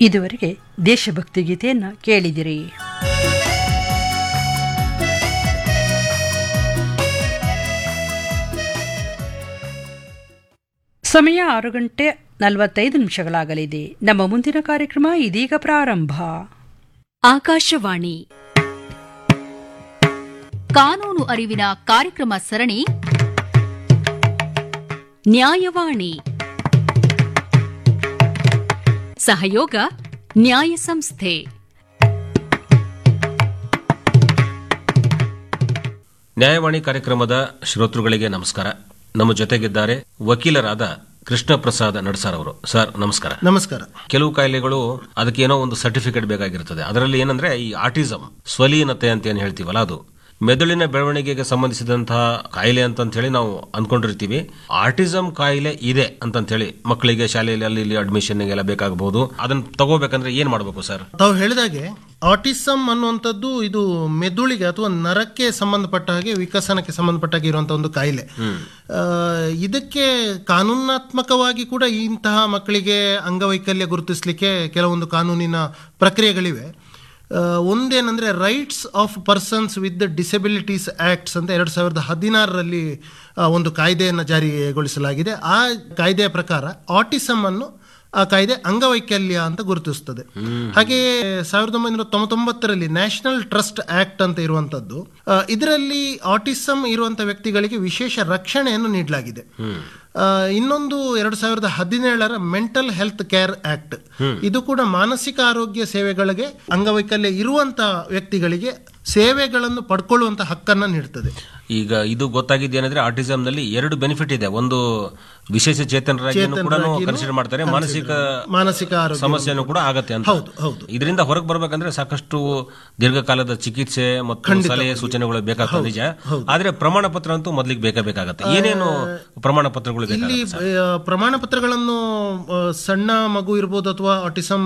ಇದುವರೆಗೆ ದೇಶಭಕ್ತಿ ಗೀತೆಯನ್ನು ಕೇಳಿದಿರಿ ಸಮಯ ಆರು ಗಂಟೆ ನಲವತ್ತೈದು ನಿಮಿಷಗಳಾಗಲಿದೆ ನಮ್ಮ ಮುಂದಿನ ಕಾರ್ಯಕ್ರಮ ಇದೀಗ ಪ್ರಾರಂಭ ಆಕಾಶವಾಣಿ ಕಾನೂನು ಅರಿವಿನ ಕಾರ್ಯಕ್ರಮ ಸರಣಿ ನ್ಯಾಯವಾಣಿ ಸಹಯೋಗ ನ್ಯಾಯ ಸಂಸ್ಥೆ ನ್ಯಾಯವಾಣಿ ಕಾರ್ಯಕ್ರಮದ ಶ್ರೋತೃಗಳಿಗೆ ನಮಸ್ಕಾರ ನಮ್ಮ ಜೊತೆಗಿದ್ದಾರೆ ವಕೀಲರಾದ ಕೃಷ್ಣ ಪ್ರಸಾದ್ ನಡ್ಸಾರ್ ಅವರು ಸರ್ ನಮಸ್ಕಾರ ನಮಸ್ಕಾರ ಕೆಲವು ಕಾಯಿಲೆಗಳು ಅದಕ್ಕೆ ಏನೋ ಒಂದು ಸರ್ಟಿಫಿಕೇಟ್ ಬೇಕಾಗಿರ್ತದೆ ಅದರಲ್ಲಿ ಏನಂದ್ರೆ ಈ ಆಟಿಸಮ್ ಸ್ವಲೀನತೆ ಅಂತ ಏನ್ ಹೇಳ್ತೀವಲ್ಲ ಅದು ಮೆದುಳಿನ ಬೆಳವಣಿಗೆಗೆ ಸಂಬಂಧಿಸಿದಂತಹ ಕಾಯಿಲೆ ಅಂತ ಹೇಳಿ ನಾವು ಅಂದ್ಕೊಂಡಿರ್ತೀವಿ ಆಟಿಸಮ್ ಕಾಯಿಲೆ ಇದೆ ಅಂತ ಹೇಳಿ ಮಕ್ಕಳಿಗೆ ಶಾಲೆಯಲ್ಲಿ ಅಲ್ಲಿ ಇಲ್ಲಿ ಅಡ್ಮಿಷನ್ಗೆಲ್ಲ ಬೇಕಾಗಬಹುದು ಅದನ್ನ ತಗೋಬೇಕಂದ್ರೆ ಏನ್ ಮಾಡಬೇಕು ಸರ್ ತಾವು ಹೇಳಿದಾಗೆ ಆಟಿಸಮ್ ಅನ್ನುವಂಥದ್ದು ಇದು ಮೆದುಳಿಗೆ ಅಥವಾ ನರಕ್ಕೆ ಸಂಬಂಧಪಟ್ಟ ಹಾಗೆ ವಿಕಸನಕ್ಕೆ ಸಂಬಂಧಪಟ್ಟ ಹಾಗೆ ಇರುವಂತಹ ಒಂದು ಕಾಯಿಲೆ ಆ, ಇದಕ್ಕೆ ಕಾನೂನಾತ್ಮಕವಾಗಿ ಕೂಡ ಇಂತಹ ಮಕ್ಕಳಿಗೆ ಅಂಗವೈಕಲ್ಯ ಗುರುತಿಸಲಿಕ್ಕೆ ಕೆಲವೊಂದು ಕಾನೂನಿನ ಪ್ರಕ್ರಿಯೆಗಳಿವೆ ಆ, ಒಂದೇನಂದ್ರೆ rights of persons with disabilities acts ಅಂತ ಎರಡು ಸಾವಿರದ ಹದಿನಾರರಲ್ಲಿ ಆ, ಒಂದು ಕಾಯ್ದೆಯನ್ನು ಜಾರಿಗೊಳಿಸಲಾಗಿದೆ ಆ ಕಾಯ್ದೆಯ ಪ್ರಕಾರ ಆಟಿಸಮ್ ಅನ್ನು ಆ ಕಾಯ್ದೆ ಅಂಗವೈಕಲ್ಯ ಅಂತ ಗುರುತಿಸುತ್ತದೆ ಹಾಗೆಯೇ ಸಾವಿರದ ಒಂಬೈನೂರ ತೊಂಬತ್ತೊಂಬತ್ತರಲ್ಲಿ ನ್ಯಾಷನಲ್ ಟ್ರಸ್ಟ್ ಆಕ್ಟ್ ಅಂತ ಇರುವಂತದ್ದು ಆ, ಇದರಲ್ಲಿ ಆಟಿಸಮ್ ಇರುವಂತ ವ್ಯಕ್ತಿಗಳಿಗೆ ವಿಶೇಷ ರಕ್ಷಣೆಯನ್ನು ನೀಡಲಾಗಿದೆ ಆ, ಇನ್ನೊಂದು ಎರಡು ಸಾವಿರದ ಹದಿನೇಳರ ಮೆಂಟಲ್ ಹೆಲ್ತ್ ಕೇರ್ ಆಕ್ಟ್ ಇದು ಕೂಡ ಮಾನಸಿಕ ಆರೋಗ್ಯ ಸೇವೆಗಳಿಗೆ ಅಂಗವೈಕಲ್ಯ ಇರುವಂತ ವ್ಯಕ್ತಿಗಳಿಗೆ ಸೇವೆಗಳನ್ನು ಪಡ್ಕೊಳ್ಳುವಂತ ಹಕ್ಕನ್ನ ನೀಡುತ್ತದೆ ಈಗ ಇದು ಗೊತ್ತಾಗಿದ್ದೇನೆಂದ್ರೆ ಆಟಿಸಮ್ ನಲ್ಲಿ ಎರಡು ಬೆನಿಫಿಟ್ ಇದೆ ಒಂದು ವಿಶೇಷ ಚೇತನರಾಗಿ ಕೂಡ ಕನ್ಸಿಡರ್ ಮಾಡ್ತಾರೆ ಮಾನಸಿಕ ಮಾನಸಿಕ ಆರೋಗ್ಯ ಸಮಸ್ಯೆನೂ ಕೂಡ ಆಗತ್ತೆ ಅಂತ ಹೌದು ಹೌದು ಇದರಿಂದ ಹೊರಗೆ ಬರ್ಬೇಕಂದ್ರೆ ಸಾಕಷ್ಟು ದೀರ್ಘಕಾಲದ ಚಿಕಿತ್ಸೆ ಮತ್ತು ಸಲಹೆ ಸೂಚನೆಗಳು ಬೇಕಾಗ್ತದೆ ನಿಜ ಆದ್ರೆ ಪ್ರಮಾಣ ಪತ್ರ ಅಂತೂ ಮೊದಲಿಗೆ ಬೇಕೇ ಬೇಕಾಗತ್ತೆ ಏನೇನು ಪ್ರಮಾಣ ಪತ್ರಗಳು ಇಲ್ಲಿ ಬೇಕಾಗುತ್ತೆ ಆ, ಪ್ರಮಾಣ ಪತ್ರಗಳನ್ನು ಆ, ಸಣ್ಣ ಮಗು ಇರ್ಬೋದು ಅಥವಾ ಆಟಿಸಮ್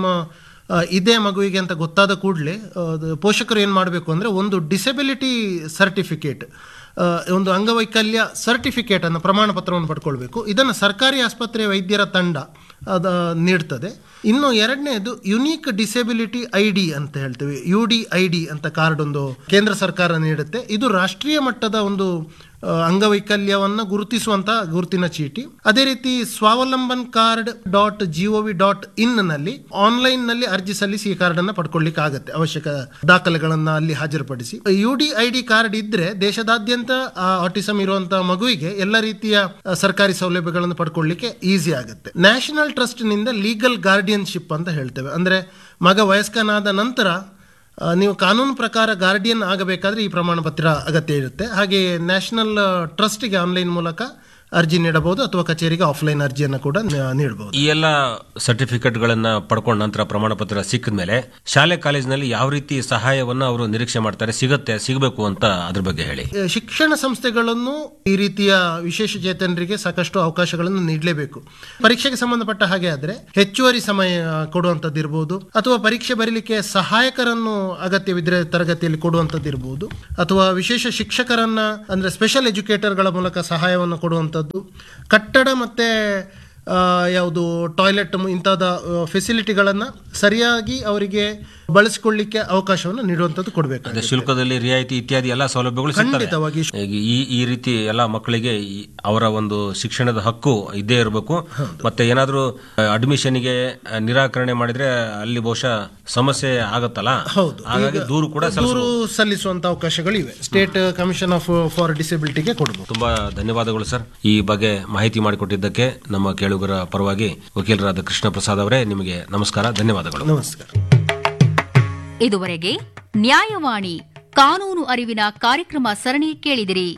ಇದೇ ಮಗುವಿಗೆ ಅಂತ ಗೊತ್ತಾದ ಕೂಡಲೇ ಪೋಷಕರು ಏನು ಮಾಡಬೇಕು ಅಂದರೆ ಒಂದು ಡಿಸೆಬಿಲಿಟಿ ಸರ್ಟಿಫಿಕೇಟ್ ಒಂದು ಅಂಗವೈಕಲ್ಯ ಸರ್ಟಿಫಿಕೇಟ್ ಅನ್ನು ಪ್ರಮಾಣ ಪತ್ರವನ್ನು ಪಡ್ಕೊಳ್ಬೇಕು ಇದನ್ನು ಸರ್ಕಾರಿ ಆಸ್ಪತ್ರೆ ವೈದ್ಯರ ತಂಡ ಅದ ನೀಡ್ತದೆ ಇನ್ನು ಎರಡನೇದು ಯುನೀಕ್ ಡಿಸೆಬಿಲಿಟಿ ಐ ಡಿ ಅಂತ ಹೇಳ್ತೇವೆ ಯು ಡಿ ಐ ಡಿ ಅಂತ ಕಾರ್ಡ್ ಒಂದು ಕೇಂದ್ರ ಸರ್ಕಾರ ನೀಡುತ್ತೆ ಇದು ರಾಷ್ಟ್ರೀಯ ಮಟ್ಟದ ಒಂದು ಆ, ಅಂಗವೈಕಲ್ಯವನ್ನ ಗುರುತಿಸುವಂತಹ ಗುರುತಿನ ಚೀಟಿ ಅದೇ ರೀತಿ Swavlamban card dot G O V dot in ನಲ್ಲಿ ಆನ್ಲೈನ್ ನಲ್ಲಿ ಅರ್ಜಿ ಸಲ್ಲಿಸಿ ಈ ಕಾರ್ಡ್ ಅನ್ನ ಪಡ್ಕೊಳ್ಳಿಕ್ಕೆ ಆಗತ್ತೆ ಅವಶ್ಯಕ ದಾಖಲೆಗಳನ್ನ ಅಲ್ಲಿ ಹಾಜರುಪಡಿಸಿ U D I D card ಇದ್ರೆ ದೇಶದಾದ್ಯಂತ ಆಟಿಸಮ್ ಇರುವಂತಹ ಮಗುವಿಗೆ ಎಲ್ಲ ರೀತಿಯ ಆ, ಸರ್ಕಾರಿ ಸೌಲಭ್ಯಗಳನ್ನು ಪಡ್ಕೊಳ್ಳಿಕ್ಕೆ ಈಸಿ ಆಗುತ್ತೆ ನ್ಯಾಷನಲ್ ಟ್ರಸ್ಟ್ ನಿಂದ ಲೀಗಲ್ ಗಾರ್ಡಿಯನ್ಶಿಪ್ ಅಂತ ಹೇಳ್ತೇವೆ ಅಂದ್ರೆ ಮಗ ವಯಸ್ಕನಾದ ನಂತರ ಆ, ನೀವು ಕಾನೂನು ಪ್ರಕಾರ ಗಾರ್ಡಿಯನ್ ಆಗಬೇಕಾದ್ರೆ ಈ ಪ್ರಮಾಣ ಪತ್ರ ಅಗತ್ಯ ಇರುತ್ತೆ ಹಾಗೆ ನ್ಯಾಷನಲ್ ಟ್ರಸ್ಟ್ಗೆ ಆನ್ಲೈನ್ ಮೂಲಕ ಅರ್ಜಿ ನೀಡಬಹುದು ಅಥವಾ ಕಚೇರಿಗೆ ಆಫ್ಲೈನ್ ಅರ್ಜಿಯನ್ನು ಕೂಡ ನ- ನೀಡಬಹುದು ಈ ಎಲ್ಲ ಸರ್ಟಿಫಿಕೇಟ್ ಗಳನ್ನ ಪಡ್ಕೊಂಡ ನಂತರ ಪ್ರಮಾಣ ಪತ್ರ ಸಿಕ್ಕಿದ ಮೇಲೆ ಶಾಲೆ ಕಾಲೇಜಿನಲ್ಲಿ ಯಾವ ರೀತಿ ಸಹಾಯವನ್ನ ಅವರು ನಿರೀಕ್ಷೆ ಮಾಡ್ತಾರೆ ಸಿಗತ್ತೆ ಸಿಗಬೇಕು ಅಂತ ಅದ್ರ ಬಗ್ಗೆ ಹೇಳಿ ಆ, ಶಿಕ್ಷಣ ಸಂಸ್ಥೆಗಳನ್ನು ಈ ರೀತಿಯ ವಿಶೇಷ ಚೇತನರಿಗೆ ಸಾಕಷ್ಟು ಅವಕಾಶಗಳನ್ನು ನೀಡಲೇಬೇಕು ಪರೀಕ್ಷೆಗೆ ಸಂಬಂಧಪಟ್ಟ ಹಾಗೆ ಆದ್ರೆ ಹೆಚ್ಚುವರಿ ಸಮಯ ಕೊಡುವಂಥದ್ದು ಇರಬಹುದು ಅಥವಾ ಪರೀಕ್ಷೆ ಬರೀಲಿಕ್ಕೆ ಸಹಾಯಕರನ್ನು ಅಗತ್ಯವಿದ್ರೆ ತರಗತಿಯಲ್ಲಿ ಕೊಡುವಂಥದ್ದು ಇರಬಹುದು ಅಥವಾ ವಿಶೇಷ ಶಿಕ್ಷಕರನ್ನ ಅಂದ್ರೆ ಸ್ಪೆಷಲ್ ಎಜುಕೇಟರ್ಗಳ ಮೂಲಕ ಸಹಾಯವನ್ನು ಕೊಡುವಂಥದ್ದು ಕಟ್ಟಡ ಮತ್ತೆ ಆ, ಯಾವುದು ಟಾಯ್ಲೆಟ್ ಇಂಥದ ಫೆಸಿಲಿಟಿಗಳನ್ನ ಸರಿಯಾಗಿ ಅವರಿಗೆ ಬಳಸಿಕೊಳ್ಳಿಕ್ಕೆ ಅವಕಾಶವನ್ನು ನೀಡುವಂಥದ್ದು ಕೊಡಬೇಕು ಅದೇ ಶುಲ್ಕದಲ್ಲಿ ರಿಯಾಯಿತಿ ಇತ್ಯಾದಿ ಎಲ್ಲ ಸೌಲಭ್ಯಗಳು ಸಿಗ್ತವೆ ಖಂಡಿತವಾಗಿ ಈಗ ಈ ಈ ರೀತಿ ಎಲ್ಲ ಮಕ್ಕಳಿಗೆ ಈ- ಅವರ ಒಂದು ಶಿಕ್ಷಣದ ಹಕ್ಕು ಇದ್ದೇ ಇರಬೇಕು ಮತ್ತೆ ಏನಾದರೂ ಅಡ್ಮಿಷನ್ಗೆ ನಿರಾಕರಣೆ ಮಾಡಿದ್ರೆ ಅಲ್ಲಿ ಬಹುಶಃ ಸಮಸ್ಯೆ ಆಗತ್ತಲ್ಲ ಹೌದು. ಹಾಗಾಗಿ ದೂರು ಕೂಡ ಸಲ್ಲಿಸಬಹುದು. ದೂರು ಸಲ್ಲಿಸುವಂತ ಅವಕಾಶಗಳಿವೆ ಸ್ಟೇಟ್ ಕಮಿಷನ್ ಆಫ್ ಫಾರ್ ಡಿಸೆಬಿಲಿಟಿಗೆ ಕೊಡಬಹುದು ತುಂಬಾ ಧನ್ಯವಾದಗಳು ಸರ್ ಈ ಬಗ್ಗೆ ಮಾಹಿತಿ ಮಾಡಿಕೊಟ್ಟಿದ್ದಕ್ಕೆ ನಮ್ಮ ಕೇಳುಗರ ಪರವಾಗಿ ವಕೀಲರಾದ ಕೃಷ್ಣ ಪ್ರಸಾದ್ ಅವರೇ ನಿಮಗೆ ನಮಸ್ಕಾರ ಧನ್ಯವಾದಗಳು ನಮಸ್ಕಾರ ಇದುವರೆಗೆ ನ್ಯಾಯವಾಣಿ ಕಾನೂನು ಅರಿವಿನ ಕಾರ್ಯಕ್ರಮ ಸರಣಿ ಕೇಳಿದಿರಿ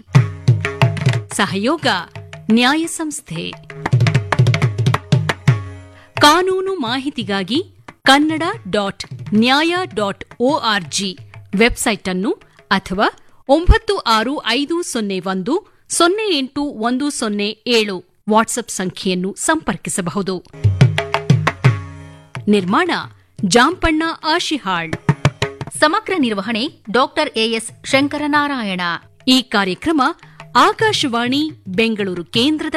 ಸಹಯೋಗ ನ್ಯಾಯ ಸಂಸ್ಥೆ ಕಾನೂನು ಮಾಹಿತಿಗಾಗಿ Kannada dot Nyaya dot O R G website ಅನ್ನು ಅಥವಾ ಒಂಬತ್ತು ಆರು ಐದು ಸೊನ್ನೆ ಒಂದು ಸೊನ್ನೆ ಎಂಟು ಒಂದು ಸೊನ್ನೆ ಏಳು ವಾಟ್ಸ್ಆಪ್ ಸಂಖ್ಯೆಯನ್ನು ಸಂಪರ್ಕಿಸಬಹುದು ನಿರ್ಮಾಣ ಜಾಂಪಣ್ಣ ಆಶಿಹಾಳ್ ಸಮಗ್ರ ನಿರ್ವಹಣೆ ಡಾಕ್ಟರ್ ಎಎಸ್ ಶಂಕರನಾರಾಯಣ ಈ ಕಾರ್ಯಕ್ರಮ ಆಕಾಶವಾಣಿ ಬೆಂಗಳೂರು ಕೇಂದ್ರದ